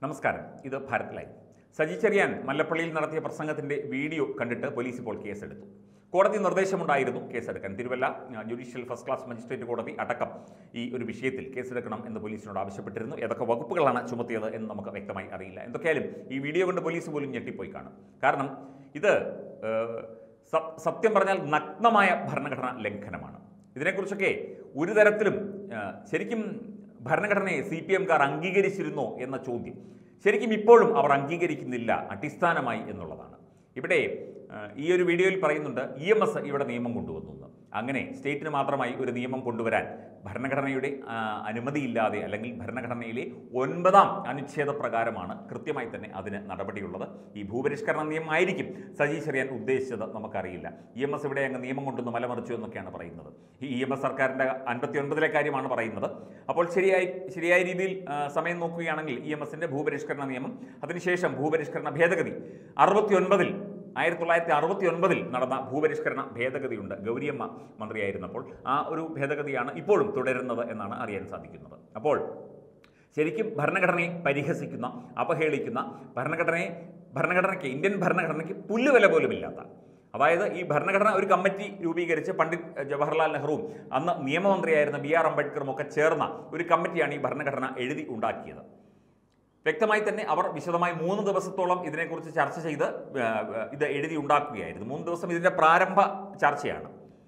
നമസ്കാരം ഇത് ഭാരത് ലൈവ് സജി ചെറിയാൻ മല്ലപ്പള്ളിയിൽ നടത്തിയ പ്രസംഗത്തിന്റെ വീഡിയോ കണ്ടിട്ട് പോലീസ് ഇപ്പോൾ കേസെടുത്തു കോടതി നിർദ്ദേശമുണ്ടായിരുന്നു കേസെടുക്കാൻ തിരുവല്ല ആ, ജുഡീഷ്യൽ ഫസ്റ്റ് ക്ലാസ് മജിസ്ട്രേറ്റ് കോടതി അടക്കം ഈ ഒരു വിഷയത്തിൽ കേസെടുക്കണം എന്ന് പോലീസിനോട് ആവശ്യപ്പെട്ടിരുന്നു ഏതൊക്കെ വകുപ്പുകളാണ് ചുമത്തിയത് എന്ന് നമുക്ക് വ്യക്തമായി അറിയില്ല എന്തൊക്കെയായാലും ഈ വീഡിയോ കൊണ്ട് പോലീസ് പോലും ഞെട്ടിപ്പോയി കാണും കാരണം ഇത് ഏഹ്, സ- സത്യം പറഞ്ഞാൽ നഗ്നമായ ഭരണഘടനാ ലംഘനമാണ് ഇതിനെക്കുറിച്ചൊക്കെ ഒരു തരത്തിലും ആ, ശരിക്കും ഭരണഘടനയെ സി പി എംകാർ അംഗീകരിച്ചിരുന്നോ എന്ന ചോദ്യം ശരിക്കും ഇപ്പോഴും അവർ അംഗീകരിക്കുന്നില്ല അടിസ്ഥാനമായി എന്നുള്ളതാണ് ഇവിടെ ആ, ഈ ഒരു വീഡിയോയിൽ പറയുന്നുണ്ട് ഇ എം എസ് ഇവിടെ നിയമം കൊണ്ടുവന്നു എന്ന്. അങ്ങനെ സ്റ്റേറ്റിന് മാത്രമായി ഒരു നിയമം കൊണ്ടുവരാൻ ഭരണഘടനയുടെ ആ, അനുമതിയില്ലാതെ അല്ലെങ്കിൽ ഭരണഘടനയിലെ ഒൻപതാം അനുച്ഛേദ പ്രകാരമാണ് കൃത്യമായി തന്നെ അതിന് നടപടിയുള്ളത് ഈ ഭൂപരിഷ്കരണ നിയമമായിരിക്കും സജി ചെറിയാൻ ഉദ്ദേശിച്ചത് നമുക്കറിയില്ല ഇ എം എസ് ഇവിടെ അങ്ങ് നിയമം കൊണ്ടുവന്ന് മലമറിച്ചു എന്നൊക്കെയാണ് പറയുന്നത് ഈ ഇ എം എസ് സർക്കാരിൻ്റെ അൻപത്തി ഒൻപതിലെ കാര്യമാണ് പറയുന്നത് അപ്പോൾ ശരിയായി ശരിയായ രീതിയിൽ ആ, സമയം നോക്കുകയാണെങ്കിൽ ഇ എം എസിൻ്റെ ഭൂപരിഷ്കരണ നിയമം അതിനുശേഷം ഭൂപരിഷ്കരണ ഭേദഗതി അറുപത്തി ഒൻപതിൽ ആയിരത്തി തൊള്ളായിരത്തി അറുപത്തി ഒൻപതിൽ നടന്ന ഭൂപരിഷ്കരണ ഭേദഗതിയുണ്ട് ഗൗരിയമ്മ മന്ത്രിയായിരുന്നപ്പോൾ ആ ഒരു ഭേദഗതിയാണ് ഇപ്പോഴും തുടരുന്നത് എന്നാണ് അറിയാൻ സാധിക്കുന്നത് അപ്പോൾ ശരിക്കും ഭരണഘടനയെ പരിഹസിക്കുന്ന അപഹേളിക്കുന്ന ഭരണഘടനയെ ഭരണഘടനയ്ക്ക് ഇന്ത്യൻ ഭരണഘടനയ്ക്ക് പുല്ലുവില പോലും ഇല്ലാത്ത അതായത് ഈ ഭരണഘടന ഒരു കമ്മിറ്റി രൂപീകരിച്ച് പണ്ഡിറ്റ് ജവഹർലാൽ നെഹ്റുവും അന്ന് നിയമമന്ത്രിയായിരുന്ന ബി ആർ അംബേദ്കറും ഒക്കെ ചേർന്ന ഒരു കമ്മിറ്റിയാണ് ഈ ഭരണഘടന എഴുതി ഉണ്ടാക്കിയത് വ്യക്തമായി തന്നെ അവർ വിശദമായി മൂന്ന് ദിവസത്തോളം ഇതിനെക്കുറിച്ച് ചർച്ച ചെയ്ത് ആ, ഇത് എഴുതി ഉണ്ടാക്കുകയായിരുന്നു മൂന്ന് ദിവസം ഇതിൻ്റെ പ്രാരംഭ ചർച്ചയാണ്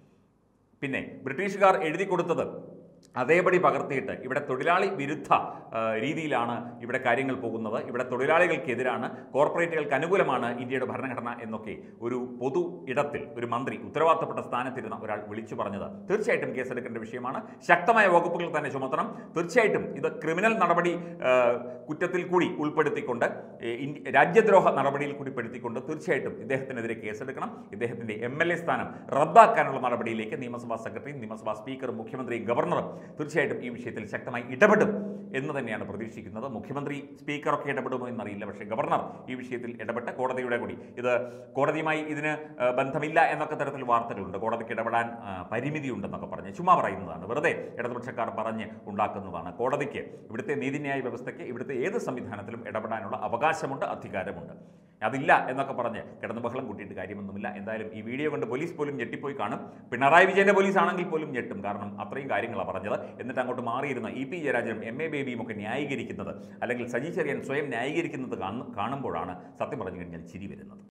പിന്നെ ബ്രിട്ടീഷുകാർ എഴുതി കൊടുത്തത് അതേപടി പകർത്തിയിട്ട് ഇവിടെ തൊഴിലാളി വിരുദ്ധ ആ, രീതിയിലാണ് ഇവിടെ കാര്യങ്ങൾ പോകുന്നത് ഇവിടെ തൊഴിലാളികൾക്കെതിരാണ് കോർപ്പറേറ്റുകൾക്ക് അനുകൂലമാണ് ഇന്ത്യയുടെ ഭരണഘടന എന്നൊക്കെ ഒരു പൊതു ഇടത്തിൽ ഒരു മന്ത്രി ഉത്തരവാദിത്തപ്പെട്ട സ്ഥാനത്തിരുന്ന ഒരാൾ വിളിച്ചു പറഞ്ഞത് തീർച്ചയായിട്ടും കേസെടുക്കേണ്ട വിഷയമാണ് ശക്തമായ വകുപ്പുകൾ തന്നെ ചുമത്തണം തീർച്ചയായിട്ടും ഇത് ക്രിമിനൽ നടപടി ആ, കുറ്റത്തിൽ കൂടി ഉൾപ്പെടുത്തിക്കൊണ്ട് ഏ, ഇന്ത്യ- രാജ്യദ്രോഹ നടപടിയിൽ കൂടി പെടുത്തിക്കൊണ്ട് തീർച്ചയായിട്ടും ഇദ്ദേഹത്തിനെതിരെ കേസെടുക്കണം ഇദ്ദേഹത്തിന്റെ എം എൽ എ സ്ഥാനം റദ്ദാക്കാനുള്ള നടപടിയിലേക്ക് നിയമസഭാ സെക്രട്ടറിയും നിയമസഭാ സ്പീക്കറും മുഖ്യമന്ത്രിയും ഗവർണറും തീർച്ചയായിട്ടും ഈ വിഷയത്തിൽ ശക്തമായി ഇടപെടും എന്ന് തന്നെയാണ് പ്രതീക്ഷിക്കുന്നത് മുഖ്യമന്ത്രി സ്പീക്കറൊക്കെ ഇടപെടുമോ എന്നറിയില്ല പക്ഷേ ഗവർണർ ഈ വിഷയത്തിൽ ഇടപെട്ട് കോടതിയുടെ കൂടി ഇത് കോടതിയുമായി ഇതിന് ആ, ബന്ധമില്ല എന്നൊക്കെ തരത്തിൽ വാർത്തകളുണ്ട് കോടതിക്ക് ഇടപെടാൻ ആ, പരിമിതിയുണ്ടെന്നൊക്കെ പറഞ്ഞ് ചുമ്മാ പറയുന്നതാണ് വെറുതെ ഇടതുപക്ഷക്കാർ പറഞ്ഞ് ഉണ്ടാക്കുന്നതാണ് കോടതിക്ക് ഇവിടുത്തെ നീതിന്യായ വ്യവസ്ഥയ്ക്ക് ഇവിടുത്തെ ഏത് സംവിധാനത്തിലും ഇടപെടാനുള്ള അവകാശമുണ്ട് അധികാരമുണ്ട് അതില്ല എന്നൊക്കെ പറഞ്ഞ് കിടന്ന് ബഹളം കൂട്ടിയിട്ട് കാര്യമൊന്നുമില്ല എന്തായാലും ഈ വീഡിയോ കൊണ്ട് പോലീസ് പോലും ഞെട്ടിപ്പോയി കാണും പിണറായി വിജയന്റെ പോലീസ് ആണെങ്കിൽ പോലും ഞെട്ടും കാരണം അത്രയും കാര്യങ്ങളാണ് പറഞ്ഞത് എന്നിട്ട് അങ്ങോട്ട് മാറിയിരുന്ന ഇ പി ജയരാജനും എം എ ബേബിയും ഒക്കെ ന്യായീകരിക്കുന്നത് അല്ലെങ്കിൽ സജി ചെറിയാൻ സ്വയം ന്യായീകരിക്കുന്നത് കാണു- കാണുമ്പോഴാണ് സത്യം പറഞ്ഞു കഴിഞ്ഞാൽ ചിരി വരുന്നത്